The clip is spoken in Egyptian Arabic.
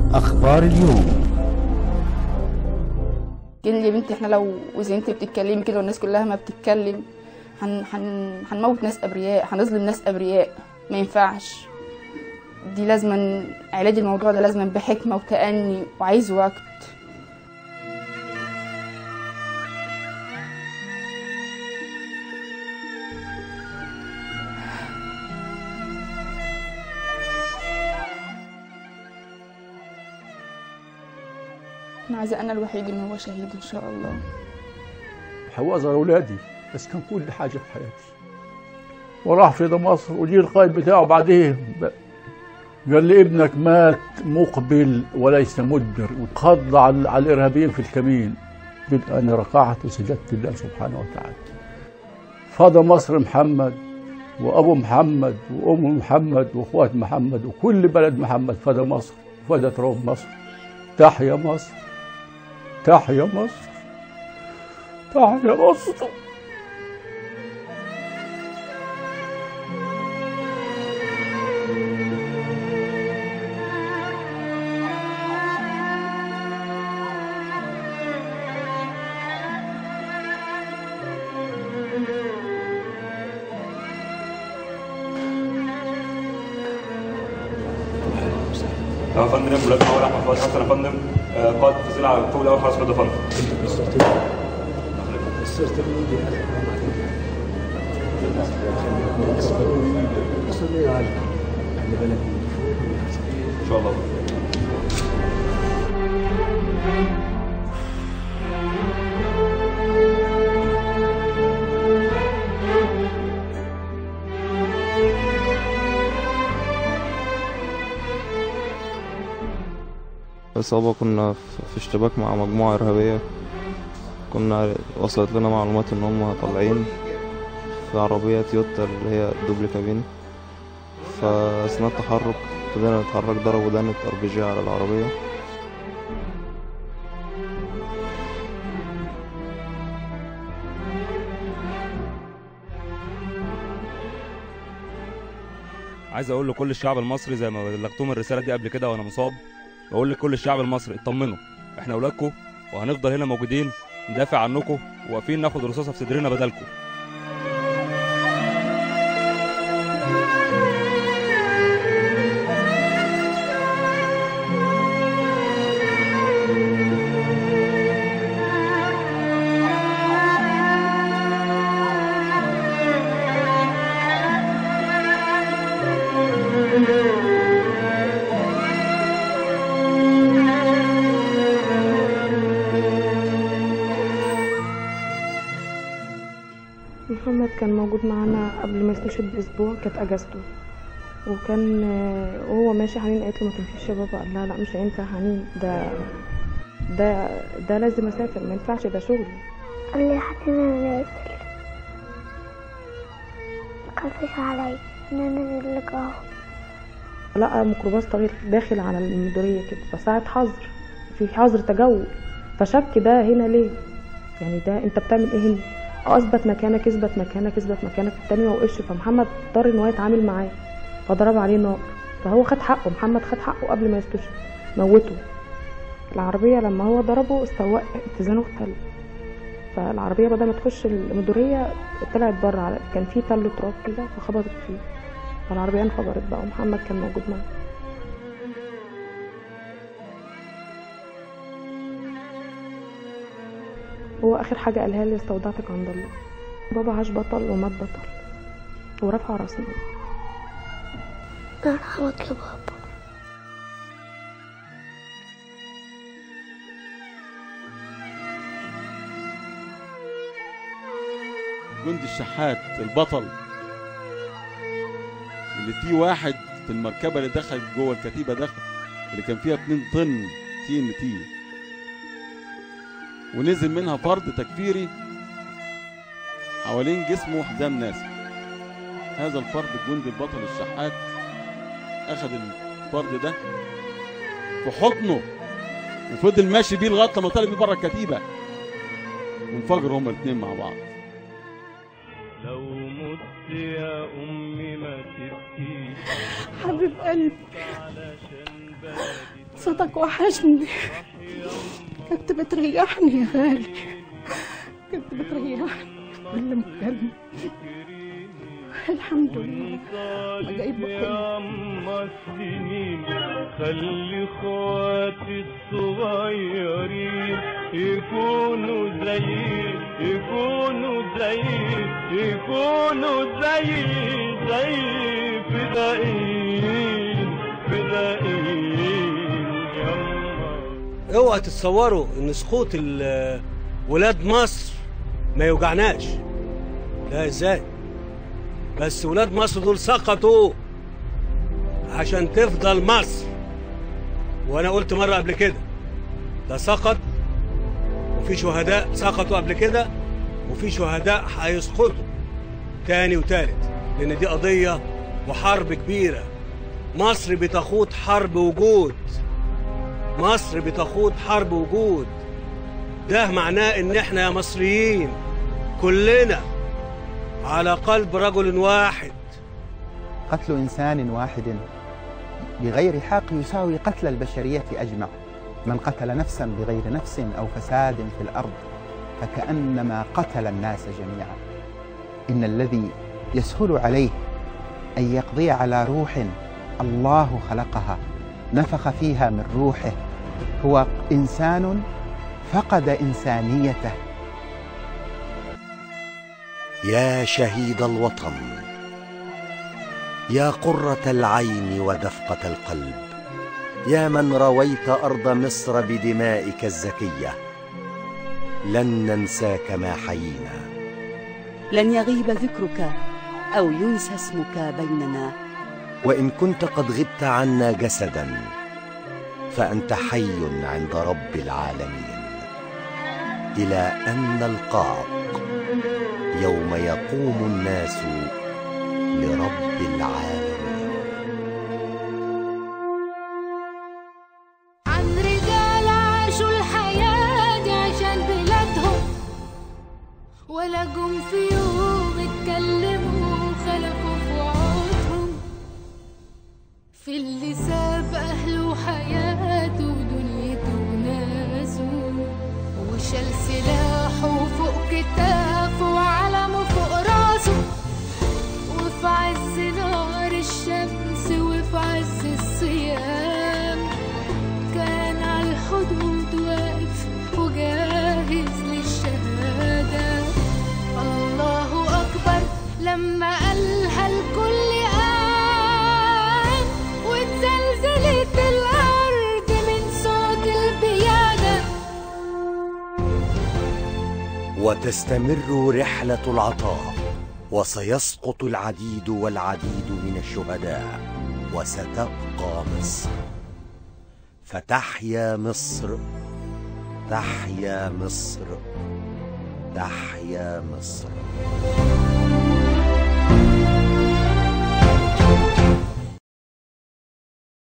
أخبار اليوم قال لي يا بنتي احنا لو اذا انت بتتكلمي كده والناس كلها ما بتتكلم هن هن هنموت ناس ابرياء هنظلم ناس ابرياء ما ينفعش دي لازما علاج الموضوع ده لازما بحكمه وتأني وعايز وقت انا عايزه انا الوحيد ان هو شهيد ان شاء الله حوازر أولادي بس كان كل حاجة في حياتي وراح في مصر وجي القائد بتاعه بعدين ب- قال لي ابنك مات مقبل وليس مدبر وتخض على, على الإرهابيين في الكمين بدأ أنا ركعت وسجدت لله سبحانه وتعالى فضى مصر محمد وأبو محمد وأم محمد وأخوات محمد وكل بلد محمد فدى مصر فدت روم مصر تحيا مصر تحيا مصر تحيا مصر يا فندم ولاد اول احمد فؤاد حسن يا فندم آه، قائد فصيل على فوق الاول خلاص كده يا فندم ان شاء الله إصابة كنا في في اشتباك مع مجموعة إرهابية كنا وصلت لنا معلومات إن هم طالعين في عربية تويوتا اللي هي دوبل كابين فأثناء التحرك ابتدينا نتحرك ضربوا دانة ار بي جي على العربية عايز اقول لكل الشعب المصري زي ما بلغتهم الرساله دي قبل كده وانا مصاب بقول لكل الشعب المصري اطمنوا احنا اولادكم وهنفضل هنا موجودين ندافع عنكم واقفين ناخد رصاصه في صدرنا بدلكم محمد كان موجود معانا قبل ما يستشهد باسبوع كانت اجازته وكان آه، وهو ماشي حنين قالت له ما تمشيش يا بابا قال لها لا مش هينفع حنين ده ده ده لازم اسافر ما ينفعش ده شغلي قال لي حنين انا نازل متخافيش عليا انا نازل لك اهو لقى ميكروباص طريق داخل على المديريه كده فساعة حظر في حظر تجول فشك ده هنا ليه يعني ده انت بتعمل ايه هنا اه اثبت مكانك اثبت مكانك اثبت مكانك التاني ما وقفش فمحمد اضطر ان هو يتعامل معاه فضرب عليه نار فهو خد حقه محمد خد حقه قبل ما يستشهد موته العربية لما هو ضربه استوى اتزانه اختل فالعربية بدل ما تخش المديرية طلعت بره على كان في تل تراب كده فخبطت فيه فالعربية انفجرت بقى ومحمد كان موجود معاه هو آخر حاجة قالها لي استودعتك عند الله بابا عاش بطل ومات بطل ورفع راسنا انا هموت لبابا جندي الشحات البطل اللي فيه واحد في المركبة اللي دخل جوه الكتيبة دخل اللي كان فيها 2 طن تي ان تي ونزل منها فرد تكفيري حوالين جسمه حزام ناسف هذا الفرد الجندي البطل الشحات اخذ الفرد ده في حضنه وفضل ماشي بيه لغايه لما طلع بيه بره الكتيبه وانفجروا هما الاثنين مع بعض لو مت يا أمي ما تبكيش حبيب قلبي علشان بلدي صوتك وحشني كنت بتريحني يا غالي كنت بتريحني كل مكالمة الحمد لله ما جايب يا أما السنين خلي اخواتي الصغيرين يكونوا زي يكونوا زي يكونوا زي زي فدائيين فدائيين يما اوعى تتصوروا ان سقوط ال- ولاد مصر ما يوجعناش لا ازاي بس ولاد مصر دول سقطوا عشان تفضل مصر وانا قلت مره قبل كده ده سقط وفي شهداء سقطوا قبل كده وفي شهداء هيسقطوا تاني وتالت لان دي قضيه وحرب كبيره مصر بتخوض حرب وجود مصر بتخوض حرب وجود ده معناه ان احنا يا مصريين كلنا على قلب رجل واحد قتل إنسان واحد بغير حق يساوي قتل البشرية أجمع من قتل نفسا بغير نفس أو فساد في الأرض فكأنما قتل الناس جميعا إن الذي يسهل عليه أن يقضي على روح الله خلقها نفخ فيها من روحه هو إنسان فقد إنسانيته يا شهيد الوطن يا قرة العين ودفقة القلب يا من رويت أرض مصر بدمائك الزكية لن ننساك ما حيينا لن يغيب ذكرك أو ينسى اسمك بيننا وإن كنت قد غبت عنا جسدا فأنت حي عند رب العالمين إلى أن نلقاك يوم يقوم الناس لرب العالمين عن رجال عاشوا الحياة دي عشان بلادهم ولا جم في يوم اتكلموا خلفوا في وعودهم في اللي ساب أهله وحياته ودنيته وناسه وشال سلاحه فوق كتافه وعلمه فوق راسه وفي عز نار الشمس وفي عز الصيام كان على الحدود واقف وجاهز للشهادة الله أكبر لما قالها الكل قام واتزلزلت الأرض من صوت البيادة وتستمر رحلة العطاء وسيسقط العديد والعديد من الشهداء وستبقى مصر فتحيا مصر تحيا مصر تحيا مصر